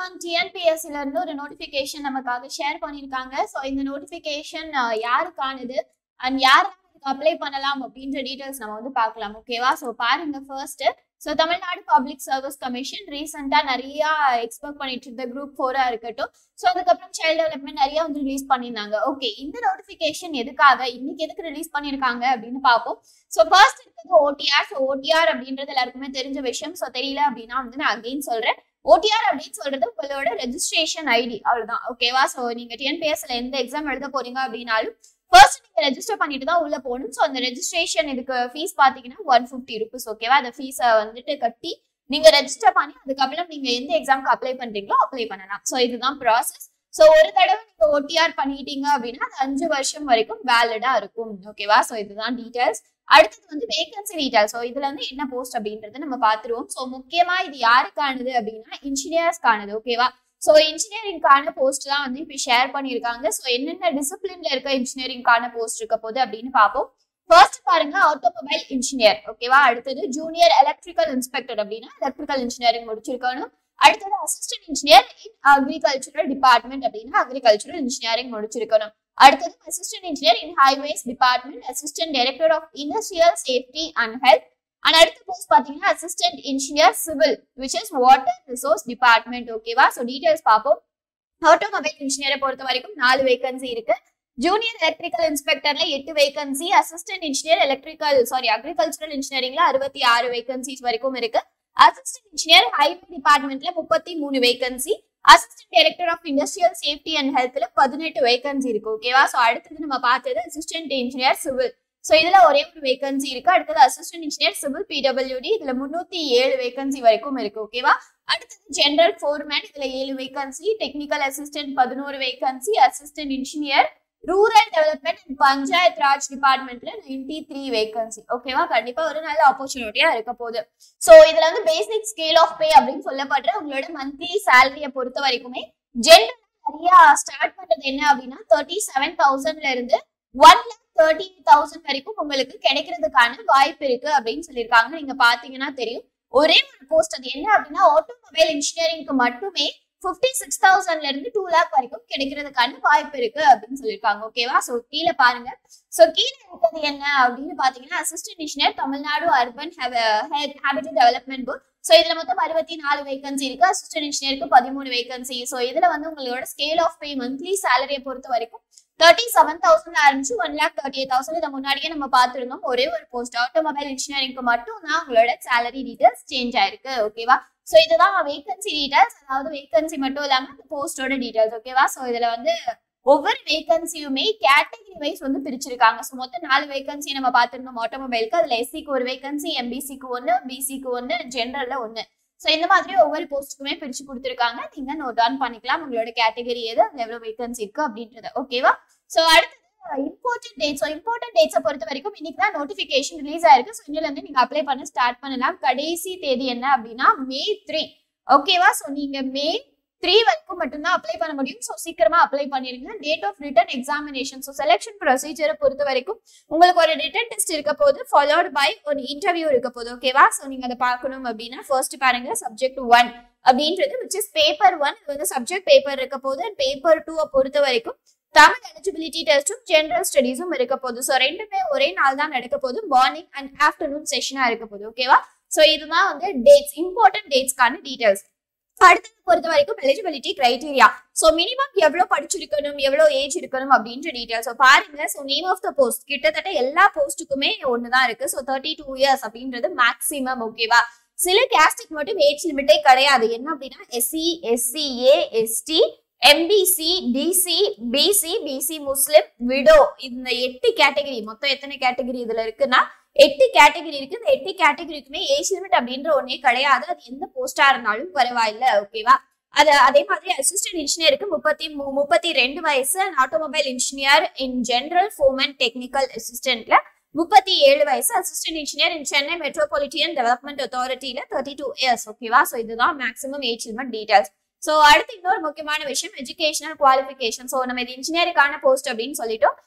one டிஎன்பிஎஸ்சில இருந்து ஒரு notification நமக்காக ஷேர் பண்ணிருக்காங்க ஸோ இந்த நோட்டிபிகேஷன் யாருக்கானது அண்ட் யார் அப்ளை பண்ணலாம் அப்படின்ற டீடைல்ஸ் நம்ம வந்து பார்க்கலாம் ஓகேவா ஸோ பாருங்க first so Tamil Nadu public service commission ரீசெண்டா நிறைய எக்ஸ்பெக்ட் பண்ணிட்டு இருந்த குரூப் ஃபோரா இருக்கட்டும் ஸோ அதுக்கப்புறம் சைல்ட் டெவலப்மெண்ட் நிறைய வந்து ரிலீஸ் பண்ணியிருந்தாங்க ஓகே இந்த நோட்டிபிகேஷன் எதுக்காக இன்னைக்கு எதுக்கு ரிலீஸ் பண்ணியிருக்காங்க அப்படின்னு பார்ப்போம் ஸோ ஃபர்ஸ்ட் இருக்கிறது ஓடிஆர் ஸோ ஓடிஆர் அப்படின்றது எல்லாருக்குமே தெரிஞ்ச விஷயம் ஸோ தெரியல அப்படின்னா வந்து நான் அகைன் சொல்றேன் ஓடிஆர் அப்படின்னு சொல்றது உங்களோட ரெஜிஸ்ட்ரேஷன் ஐடி அவ்வளவுதான் ஓகேவா ஸோ நீங்க டிஎன்பிஎஸ்ல எந்த எக்ஸாம் எழுத போறீங்க அப்படின்னாலும் ஃபர்ஸ்ட் நீங்க ரெஜிஸ்டர் பண்ணிட்டு தான் உள்ள போகணும் ஸோ அந்த ரெஜிஸ்ட்ரேஷன் இதுக்கு ஃபீஸ் பாத்தீங்கன்னா ஒன் ஃபிஃப்டி ருபீஸ் ஓகேவா அந்த ஃபீஸை வந்துட்டு கட்டி நீங்க ரெஜிஸ்டர் பண்ணி அதுக்கப்புறம் நீங்க எந்த எக்ஸாம்க்கு அப்ளை பண்றீங்களோ அப்ளை பண்ணலாம் ஸோ இதுதான் ப்ராசஸ் ஸோ ஒரு தடவை நீங்க ஓடிஆர் பண்ணிட்டீங்க அப்படின்னா அது அஞ்சு வருஷம் வரைக்கும் வேலிடா இருக்கும் ஓகேவா ஸோ இதுதான் டீடைல்ஸ் அடுத்தது வந்து வேகன்சி டீடைல் ஸோ இதுல வந்து என்ன போஸ்ட் அப்படின்றத நம்ம பார்த்துருவோம் ஸோ முக்கியமா இது யாருக்கானது அப்படின்னா இன்ஜினியர்ஸ்க்கானது ஓகேவா ஸோ இன்ஜினியரிங்கான போஸ்ட் தான் வந்து இப்போ ஷேர் பண்ணியிருக்காங்க ஸோ என்னென்ன டிசிப்ளின்ல இருக்க இன்ஜினியரிங்கான போஸ்ட் இருக்க போகுது அப்படின்னு பார்ப்போம் ஃபர்ஸ்ட் பாருங்க ஆட்டோமொபைல் இன்ஜினியர் ஓகேவா அடுத்தது ஜூனியர் எலக்ட்ரிக்கல் இன்ஸ்பெக்டர் அப்படின்னா எலக்ட்ரிக்கல் இன்ஜினியரிங் முடிச்சிருக்கணும் அடுத்தது assistant engineer in agricultural department அப்படின்னா அக்ரிகல்ச்சரல் இன்ஜினியரிங் முடிச்சிருக்கணும் அடுத்தது assistant engineer in highways department assistant director of industrial safety and health and அடுத்த போஸ்ட் பாத்தீங்கன்னா assistant engineer civil which is water resource department ஓகேவா so details பார்ப்போம் automobile இன்ஜினியரை பொறுத்த வரைக்கும் நாலு வேகன்சி இருக்கு ஜூனியர் எலக்ட்ரிக்கல் இன்ஸ்பெக்டர்ல எட்டு vacancy assistant engineer electrical sorry agricultural இன்ஜினியரிங்ல அறுபத்தி ஆறு வேகன்சிஸ் வரைக்கும் இருக்கு அசிஸ்டன்ட் இன்ஜினியர் ஹைவே டிபார்ட்மெண்ட்ல முப்பத்தி மூணு vacancy assistant director of industrial safety and ஹெல்த்ல பதினெட்டு வேகன்சி இருக்கு ஓகேவா ஸோ அடுத்தது நம்ம பார்த்தது அசிஸ்டன்ட் இன்ஜினியர் சிவில் ஸோ இதுல ஒரே ஒரு வேகன்சி இருக்கு அடுத்தது அசிஸ்டன்ட் இன்ஜினியர் சிவில் பிடபிள்யூடி இதுல முன்னூத்தி ஏழு வேகன்சி வரைக்கும் இருக்கு ஓகேவா அடுத்தது ஜெனரல் ஃபோர்மேன் இதுல ஏழு வேகன்சி டெக்னிக்கல் அசிஸ்டன்ட் பதினோரு vacancy assistant engineer rural development and panchayat Raj டிபார்ட்மெண்ட்ல நைன்டி த்ரீ வேகன்சி ஓகேவா கண்டிப்பா ஒரு நல்ல ஆப்பர்ச்சுனிட்டியா இருக்க போகுது ஸோ இதுல வந்து பேசிக் ஸ்கேல் ஆஃப் பே அப்படின்னு சொல்லப்படுற உங்களோட மந்த்லி சேலரியை பொறுத்த வரைக்குமே ஜென்ரல் நிறைய ஸ்டார்ட் பண்றது என்ன அப்படின்னா தேர்ட்டி செவன் தௌசண்ட்ல இருந்து ஒன் லேக் தேர்ட்டி தௌசண்ட் வரைக்கும் உங்களுக்கு கிடைக்கிறதுக்கான வாய்ப்பு இருக்கு அப்படின்னு சொல்லியிருக்காங்க நீங்க பாத்தீங்கன்னா தெரியும் ஒரே ஒரு போஸ்ட் அது என்ன அப்படின்னா ஆட்டோமொபைல் இன்ஜினியரிங்க்கு மட்டுமே ஃபிஃப்டி சிக்ஸ் தௌசண்ட்ல இருந்து டூ லேக் வரைக்கும் கிடைக்கிறதுக்கான வாய்ப்பு இருக்கு அப்படின்னு சொல்லியிருக்காங்க ஓகேவா ஸோ கீழே பாருங்க ஸோ கீழே இருக்கிறது என்ன அப்படின்னு பாத்தீங்கன்னா assistant engineer Tamil Nadu urban habitat development board so இதுல மொத்தம் அறுபத்தி நாலு வேகன்சி இருக்கு அசிஸ்டன்ட் இன்ஜினியருக்கு பதிமூணு வேகன்சி ஸோ இதுல வந்து உங்களோட ஸ்கேல் ஆஃப் பே மந்த்லி சேலரியை பொறுத்த வரைக்கும் தேர்ட்டி செவன் தௌசண்ட் ஆரம்பிச்சு one lakh thirty eight thousand இதை முன்னாடியே நம்ம பார்த்துருந்தோம் ஒரே ஒரு போஸ்ட் ஆட்டோமொபைல் இன்ஜினியரிங்க்கு மட்டும் தான் உங்களோட சேலரி டீடைல்ஸ் சேஞ்ச் ஆயிருக்கு ஓகேவா ஸோ இதுதான் வேகன்சி டீடைல்ஸ் அதாவது வேகன்சி மட்டும் இல்லாம இந்த போஸ்டோட டீடைல்ஸ் ஓகேவா ஸோ இதுல வந்து ஒவ்வொரு வேகன்சியுமே கேட்டகரி வைஸ் வந்து பிரிச்சிருக்காங்க ஸோ மொத்தம் நாலு வேகன்சி நம்ம பார்த்துருந்தோம் ஆட்டோமொபைலுக்கு அதுல எஸ்சிக்கு ஒரு வேகன்சி எம்பிசிக்கு ஒன்று பிசிக்கு ஒன்று ஜென்ரல்ல ஒன்று ஸோ இந்த மாதிரி ஒவ்வொரு போஸ்ட்டுக்குமே பிரிச்சு கொடுத்துருக்காங்க நீங்க நோட் டவுன் பண்ணிக்கலாம் உங்களோட கேட்டகரி எது அதுல எவ்வளவு வேகன்சி இருக்கு அப்படின்றது ஓகேவா ஸோ அடுத்தது இம்பார்ட்டன்ட் டேட் ஸோ இம்பார்ட்டன்ட் டேட்ஸை பொறுத்த வரைக்கும் இன்னைக்கு தான் நோட்டிஃபிகேஷன் ரிலீஸ் ஆயிருக்கு ஸோ இன்னில இருந்து நீங்க அப்ளை பண்ண ஸ்டார்ட் பண்ணலாம் கடைசி தேதி என்ன அப்படின்னா மே த்ரீ ஓகேவா ஸோ நீங்க மே த்ரீ வரைக்கும் மட்டும்தான் அப்ளை பண்ண முடியும் ஸோ சீக்கிரமா அப்ளை பண்ணிருங்க date of written examination so selection ப்ரொசீஜரை பொறுத்த வரைக்கும் உங்களுக்கு ஒரு ரிட்டன் டெஸ்ட் இருக்க போது ஃபாலோட் பை ஒரு இன்டர்வியூ இருக்க போது ஓகேவா ஸோ நீங்க அதை பார்க்கணும் அப்படின்னா ஃபர்ஸ்ட் பாருங்க சப்ஜெக்ட் ஒன் அப்படின்றது விச் இஸ் பேப்பர் ஒன் இது வந்து சப்ஜெக்ட் பேப்பர் இருக்க போது பேப்பர் டூவை பொறுத்த வரைக்கும் தமிழ் எலிஜிபிலிட்டி டெஸ்ட்டும் ஜென்ரல் ஸ்டடீஸும் இருக்க போகுது ஸோ ரெண்டுமே ஒரே நாள் தான் நடக்க போகுது மார்னிங் அண்ட் ஆஃப்டர்நூன் செஷனா இருக்க போகுது ஓகேவா ஸோ இதுதான் வந்து டேட்ஸ் இம்பார்ட்டன்ட் டேட்ஸ்க்கான டீடைல்ஸ் அடுத்தது பொறுத்த வரைக்கும் எலிஜிபிலிட்டி கிரைடீரியா ஸோ மினிமம் எவ்வளவு படிச்சிருக்கணும் எவ்வளவு ஏஜ் இருக்கணும் அப்படின்ற டீடைல் ஸோ பாருங்க so name of the post கிட்டத்தட்ட எல்லா போஸ்ட்டுக்குமே ஒண்ணுதான் இருக்கு ஸோ தேர்ட்டி டூ இயர்ஸ் அப்படின்றது மேக்சிமம் ஓகேவா சில கேஸ்டுக்கு மட்டும் ஏஜ் லிமிட்டே கிடையாது என்ன அப்படின்னா SC SC A ST MBC DC BC BC Muslim widow இந்த எட்டு கேட்டகரி மொத்தம் எத்தனை கேட்டகரி இதுல இருக்குன்னா எட்டு கேட்டகரி இருக்கு இந்த எட்டு கேட்டகரிக்குமே ஏஜ் லிமிட் அப்படின்ற ஒன்னே கிடையாது அது எந்த போஸ்டா இருந்தாலும் பரவாயில்ல ஓகேவா அது அதே மாதிரி அசிஸ்டன்ட் இன்ஜினியருக்கு முப்பத்தி மு- முப்பத்தி ரெண்டு வயசு automobile engineer in general foreman technical அசிஸ்டன்ட்ல முப்பத்தி ஏழு வயசு assistant engineer in Chennai metropolitan development அத்தாரிட்டியில தேர்ட்டி டூ இயர்ஸ் ஓகேவா ஸோ இதுதான் maximum age limit details so அடுத்து இன்னொரு முக்கியமான விஷயம் எஜுகேஷனல் குவாலிஃபிகேஷன் ஸோ நம்ம இது இன்ஜினியருக்கான போஸ்ட் அப்படின்னு சொல்லிட்டோம்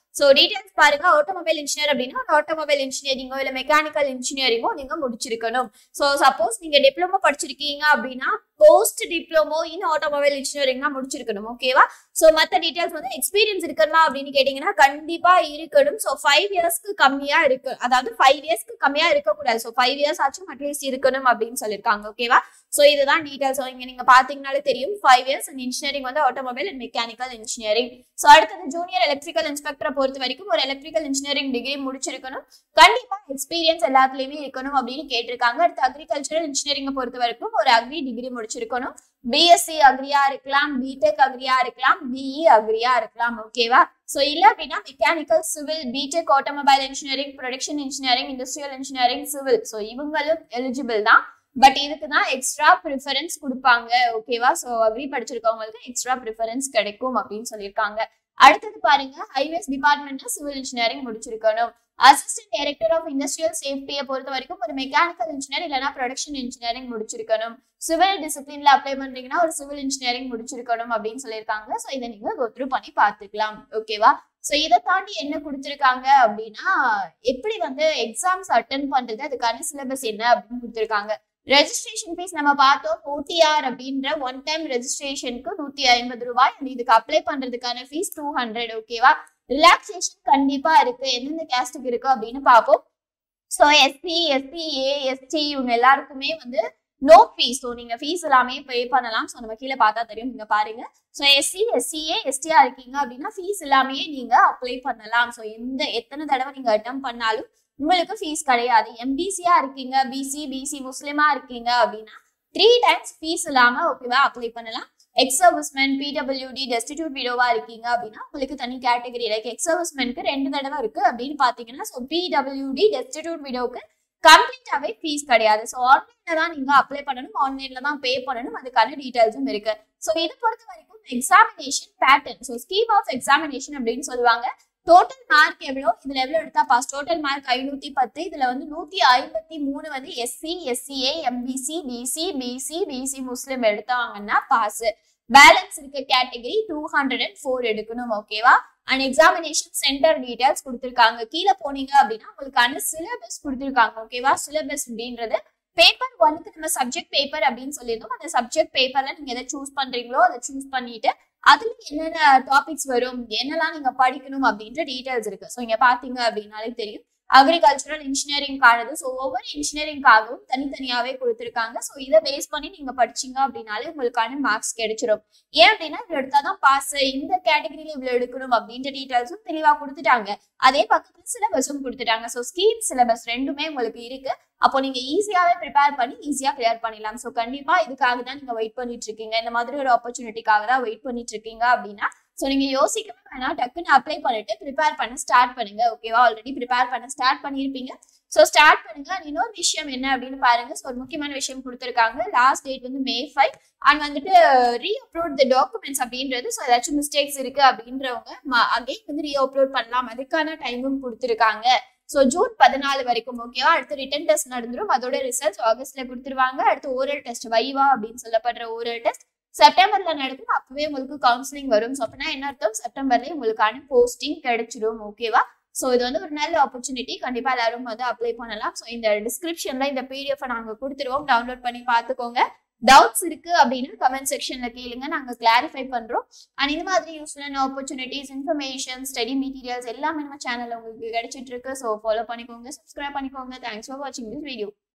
ஸோ டீடைல்ஸ் பாருங்க ஆட்டோமொபைல் இன்ஜினியர் அப்படின்னா ஆட்டோமொபைல் இன்ஜினியரிங்கோ இல்லை மெக்கானிக்கல் இன்ஜினியரிங்கோ நீங்க முடிச்சிருக்கணும் ஸோ சப்போஸ் நீங்க டிப்ளமோ படிச்சிருக்கீங்க அப்படின்னா post diploma in automobile engineering தான் முடிச்சிருக்கணும் ஓகேவா ஸோ மற்ற டீடைல்ஸ் வந்து எக்ஸ்பீரியன்ஸ் இருக்கணுமா அப்படின்னு கேட்டீங்கன்னா கண்டிப்பா இருக்கணும் ஸோ ஃபைவ் இயர்ஸ்க்கு கம்மியா இருக்கு அதாவது ஃபைவ் இயர்ஸ்க்கு கம்மியா இருக்கக்கூடாது ஸோ ஃபைவ் இயர்ஸ் ஆச்சும் அட்லீஸ்ட் இருக்கணும் அப்படின்னு சொல்லியிருக்காங்க ஓகேவா ஸோ இதுதான் டீடைல்ஸ் இங்க நீங்க பாத்தீங்கனாலே தெரியும் ஃபைவ் இயர்ஸ் அண்ட் இன்ஜினியரிங் வந்து automobile and mechanical engineering so அடுத்தது ஜூனியர் எலக்ட்ரிக்கல் இன்ஸ்பெக்டரை பொறுத்த வரைக்கும் ஒரு எலக்ட்ரிக்கல் இன்ஜினியரிங் டிகிரி முடிச்சிருக்கணும் கண்டிப்பா எக்ஸ்பீரியன்ஸ் எல்லாத்துலயுமே இருக்கணும் அப்படின்னு கேட்டிருக்காங்க அடுத்து அக்ரிகல்ச்சரல் இன்ஜினியரிங்கை பொறுத்த வரைக்கும் ஒரு அக்ரி டிகிரி முடிச்சிருக்கணும் பிஎஸ்சி அக்ரியா இருக்கலாம் பிடெக் அக்ரியா இருக்கலாம் பிஇ அக்ரியா இருக்கலாம் ஓகேவா ஸோ இல்ல அப்படின்னா mechanical civil BTech automobile engineering production engineering industrial engineering civil so இவங்களும் எலிஜிபிள் தான் பட் இதுக்கு தான் எக்ஸ்ட்ரா ப்ரிஃபரன்ஸ் கொடுப்பாங்க ஓகேவா ஸோ அக்ரி படிச்சிருக்கவங்களுக்கு எக்ஸ்ட்ரா ப்ரிஃபரன்ஸ் கிடைக்கும் அப்படின்னு சொல்லியிருக்காங்க அடுத்தது பாருங்க ஹைவேஸ் டிபார்ட்மெண்ட்ல சிவில் இன்ஜினியரிங் முடிச்சிருக்கணும் அசிஸ்டன்ட் டைரக்டர் ஆஃப் இண்டஸ்ட்ரியல் சேஃப்டியை பொறுத்த வரைக்கும் ஒரு மெக்கானிக்கல் இன்ஜினியர் இல்லைனா ப்ரொடக்ஷன் இன்ஜினியரிங் முடிச்சிருக்கணும் சிவில் டிசிப்ளின்ல அப்ளை பண்றீங்கன்னா ஒரு சிவில் இன்ஜினியரிங் முடிச்சிருக்கணும் அப்படின்னு சொல்லியிருக்காங்க ஸோ இதை நீங்க கோத்ரூ பண்ணி பார்த்துக்கலாம் ஓகேவா ஸோ இதை தாண்டி என்ன கொடுத்துருக்காங்க அப்படின்னா எப்படி வந்து எக்ஸாம்ஸ் அட்டன் பண்றது அதுக்கான சிலபஸ் என்ன அப்படின்னு கொடுத்துருக்காங்க ரெஜிஸ்ட்ரேஷன் ஃபீஸ் நம்ம பார்த்தோம் ஓடிஆர் அப்படின்ற ஒன் டைம் ரெஜிஸ்ட்ரேஷனுக்கு நூத்தி ஐம்பது ரூபாய் and இதுக்கு அப்ளை பண்றதுக்கான ஃபீஸ் டூ ஹண்ட்ரட் ஓகேவா ரிலாக்ஸேஷன் கண்டிப்பா இருக்கு எந்தெந்த கேஸ்டுக்கு இருக்கு அப்படின்னு பார்ப்போம் so SC SC A ST இவங்க எல்லாருக்குமே வந்து நோ ஃபீஸ் ஸோ நீங்க ஃபீஸ் எல்லாமே பே பண்ணலாம் ஸோ நம்ம கீழே பார்த்தா தெரியும் நீங்க பாருங்க ஸோ எஸ்சி எஸ்சிஏ எஸ்டியா இருக்கீங்க அப்படின்னா ஃபீஸ் எல்லாமே நீங்க அப்ளை பண்ணலாம் ஸோ எந்த எத்தனை தடவை நீங்க அட்டம் பண்ணாலும் உங்களுக்கு ஃபீஸ் கிடையாது எம்பிசியா இருக்கீங்க பிசி பிசி முஸ்லிமா இருக்கீங்க அப்படின்னா த்ரீ டைம்ஸ் ஃபீஸ் இல்லாம ஓகேவா அப்ளை பண்ணலாம் எக்ஸ் சர்வீஸ்மென் பிடபிள்யூடி டெஸ்டிடியூட் விடோவா இருக்கீங்க அப்படின்னா உங்களுக்கு தனி கேட்டகரி லைக் எக்ஸ் சர்வீஸ்மென்க்கு ரெண்டு தடவை இருக்கு அப்படின்னு பாத்தீங்கன்னா ஸோ பிடபிள்யூடி டெஸ்டிடியூட் விடோவுக்கு கம்ப்ளீட்டாவே ஃபீஸ் கிடையாது ஸோ ஆன்லைன்ல தான் நீங்க அப்ளை பண்ணணும் ஆன்லைன்ல தான் பே பண்ணணும் அதுக்கான டீடைல்ஸும் இருக்கு ஸோ இது பொறுத்த வரைக்கும் examination pattern so scheme of examination அப்படின்னு சொல்லுவாங்க டோட்டல் மார்க் எவ்வளோ இதுல எவ்வளவு எடுத்தா பாஸ் டோட்டல் மார்க் ஐநூத்தி பத்து இதுல வந்து நூத்தி ஐம்பத்தி மூணு வந்து SC SCA MBC BC BC BC Muslim எடுத்தாங்கன்னா பாஸ் பேலன்ஸ் இருக்க category two hundred and four எடுக்கணும் ஓகேவா அண்ட் எக்ஸாமினேஷன் சென்டர் டீடைல்ஸ் கொடுத்துருக்காங்க கீழே போனீங்க அப்படின்னா உங்களுக்கான சிலபஸ் கொடுத்துருக்காங்க ஓகேவா சிலபஸ் அப்படின்றது பேப்பர் ஒன்னுக்கு நம்ம சப்ஜெக்ட் பேப்பர் அப்படின்னு சொல்லியிருந்தோம் அந்த சப்ஜெக்ட் பேப்பர்ல நீங்க எதை சூஸ் பண்றீங்களோ அதை சூஸ் பண்ணிட்டு அதுல என்னென்ன டாபிக்ஸ் வரும் என்னெல்லாம் நீங்க படிக்கணும் அப்படின்ற டீடைல்ஸ் இருக்கு ஸோ இங்க பாத்தீங்க அப்படின்னாலே தெரியும் அக்ரிகல்ச்சரல் இன்ஜினியரிங்கானது ஸோ ஒவ்வொரு இன்ஜினியரிங்காகவும் தனித்தனியாவே கொடுத்துருக்காங்க ஸோ இதை பேஸ் பண்ணி நீங்க படிச்சீங்க அப்படின்னாலே உங்களுக்கான மார்க்ஸ் கிடைச்சிரும் ஏன் அப்படின்னா இவ்வளவு எடுத்தாதான் பாஸ் இந்த கேட்டகரியில இவ்வளவு எடுக்கணும் அப்படின்ற டீடைல்ஸும் தெளிவா கொடுத்துட்டாங்க அதே பக்கத்துல சிலபஸும் கொடுத்துட்டாங்க ஸோ ஸ்கீம் சிலபஸ் ரெண்டுமே உங்களுக்கு இருக்கு அப்போ நீங்க ஈஸியாவே ப்ரிப்பேர் பண்ணி ஈஸியா கிளியர் பண்ணிடலாம் ஸோ கண்டிப்பா இதுக்காக தான் நீங்க வெயிட் பண்ணிட்டு இருக்கீங்க இந்த மாதிரி ஒரு ஆப்பர்ச்சுனிட்டிக்காக தான் வெயிட் பண்ணிட்டு இருக்கீங்க அப்படின்னா ஸோ நீங்க யோசிக்கவே வேணாம் டக்குன்னு அப்ளை பண்ணிட்டு ப்ரிப்பேர் பண்ண ஸ்டார்ட் பண்ணுங்க ஓகேவா ஆல்ரெடி ப்ரிப்பேர் பண்ண ஸ்டார்ட் பண்ணியிருப்பீங்க ஸோ ஸ்டார்ட் பண்ணுங்க And இன்னொரு விஷயம் என்ன அப்படின்னு பாருங்க ஸோ ஒரு முக்கியமான விஷயம் கொடுத்துருக்காங்க லாஸ்ட் டேட் வந்து மே ஃபைவ் அண்ட் வந்துட்டு ரீ அப்லோட் த டாக்குமெண்ட்ஸ் அப்படின்றது ஸோ ஏதாச்சும் மிஸ்டேக்ஸ் இருக்கு அப்படின்றவங்க அகைன் வந்து ரீ அப்லோட் பண்ணலாம் அதுக்கான டைமும் கொடுத்துருக்காங்க ஸோ ஜூன் பதினாலு வரைக்கும் ஓகேவா அடுத்து ரிட்டன் டெஸ்ட் நடந்துரும் அதோட ரிசல்ட்ஸ் ஆகஸ்ட்ல கொடுத்துருவாங்க அடுத்து ஓரல் டெஸ்ட் வைவா அப்படின்னு சொல்லப்படுற ஓரல் டெஸ்ட் செப்டம்பர்ல நடக்கும் அப்பவே உங்களுக்கு கவுன்சிலிங் வரும் ஸோ அப்படின்னா என்ன அர்த்தம் செப்டம்பர்லயே உங்களுக்கான போஸ்டிங் கிடைச்சிடும் ஓகேவா ஸோ இது வந்து ஒரு நல்ல ஆப்பர்ச்சுனிட்டி கண்டிப்பா எல்லாரும் வந்து அப்ளை பண்ணலாம் ஸோ இந்த டிஸ்கிரிப்ஷன்ல இந்த பிடிஎஃப் நாங்க கொடுத்துருவோம் டவுன்லோட் பண்ணி பார்த்துக்கோங்க டவுட்ஸ் இருக்கு அப்படின்னு கமெண்ட் செக்ஷன்ல கேளுங்க நாங்க கிளாரிஃபை பண்றோம் அண்ட் இந்த மாதிரி யூஸ்ஃபுல்லான ஆப்பர்ச்சுனிட்டிஸ் இன்ஃபர்மேஷன் ஸ்டடி மெட்டீரியல்ஸ் எல்லாமே நம்ம சேனல்ல உங்களுக்கு கிடைச்சிட்டு இருக்கு ஸோ ஃபாலோ பண்ணிக்கோங்க சப்ஸ்கிரைப் பண்ணிக்கோங்க தேங்க்ஸ் ஃபார் வாட்சிங் திஸ் வீடியோ